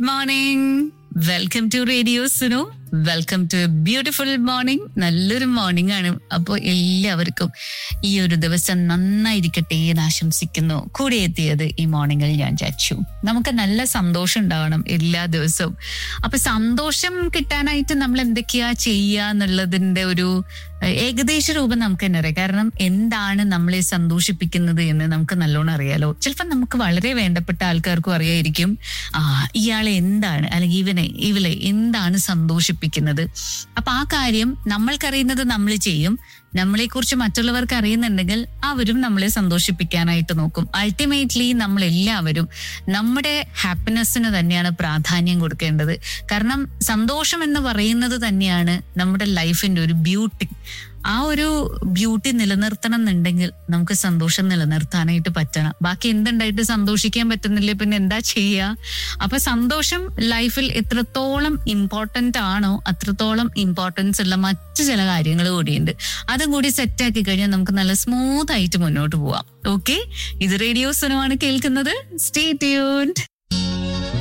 morning welcome to radio Suno welcome to beautiful morning നല്ലൊരു morning ആണ് അപ്പോൾ എല്ലാവർക്കും ഈ ഒരു ദിവസം നന്നായിരിക്കട്ടെ എന്ന് ആശംസിക്കുന്നു കൂടെ എത്തിയത് ഈ മോർണിംഗിൽ ഞാൻ ചച്ചു നമുക്ക് നല്ല സന്തോഷം ഉണ്ടാവണം എല്ലാ ദിവസവും അപ്പൊ സന്തോഷം കിട്ടാനായിട്ട് നമ്മൾ എന്തൊക്കെയാ ചെയ്യുക എന്നുള്ളതിന്റെ ഒരു ഏഹ്, ഏകദേശ രൂപം നമുക്ക് തന്നെ അറിയാം കാരണം എന്താണ് നമ്മളെ സന്തോഷിപ്പിക്കുന്നത് എന്ന് നമുക്ക് നല്ലോണം അറിയാലോ ചിലപ്പോൾ നമുക്ക് വളരെ വേണ്ടപ്പെട്ട ആൾക്കാർക്കും അറിയായിരിക്കും ആ ഇയാളെ എന്താണ് അല്ലെങ്കിൽ ഇവനെ ഇവളെ എന്താണ് സന്തോഷിപ്പിക്കുന്നത് അപ്പൊ ആ കാര്യം നമ്മൾക്കറിയുന്നത് നമ്മൾ ചെയ്യും നമ്മളെ കുറിച്ച് മറ്റുള്ളവർക്ക് അറിയുന്നുണ്ടെങ്കിൽ അവരും നമ്മളെ സന്തോഷിപ്പിക്കാനായിട്ട് നോക്കും അൾട്ടിമേറ്റ്ലി നമ്മൾ എല്ലാവരും നമ്മുടെ ഹാപ്പിനെസ്സിന് തന്നെയാണ് പ്രാധാന്യം കൊടുക്കേണ്ടത് കാരണം സന്തോഷം എന്ന് പറയുന്നത് തന്നെയാണ് നമ്മുടെ ലൈഫിന്റെ ഒരു ബ്യൂട്ടി ആ ഒരു ബ്യൂട്ടി നിലനിർത്തണം എന്നുണ്ടെങ്കിൽ നമുക്ക് സന്തോഷം നിലനിർത്താനായിട്ട് പറ്റണം ബാക്കി എന്തുണ്ടായിട്ട് സന്തോഷിക്കാൻ പറ്റുന്നില്ല പിന്നെ എന്താ ചെയ്യുക അപ്പൊ സന്തോഷം ലൈഫിൽ എത്രത്തോളം ഇമ്പോർട്ടന്റ് ആണോ അത്രത്തോളം ഇമ്പോർട്ടൻസ് ഉള്ള മറ്റു ചില കാര്യങ്ങൾ കൂടിയുണ്ട് അതും കൂടി സെറ്റ് ആക്കി കഴിഞ്ഞാൽ നമുക്ക് നല്ല സ്മൂത്ത് ആയിട്ട് മുന്നോട്ട് പോവാം ഓക്കെ ഇത് റേഡിയോ സുനമാണ് കേൾക്കുന്നത് സ്റ്റേ ട്യൂൺഡ്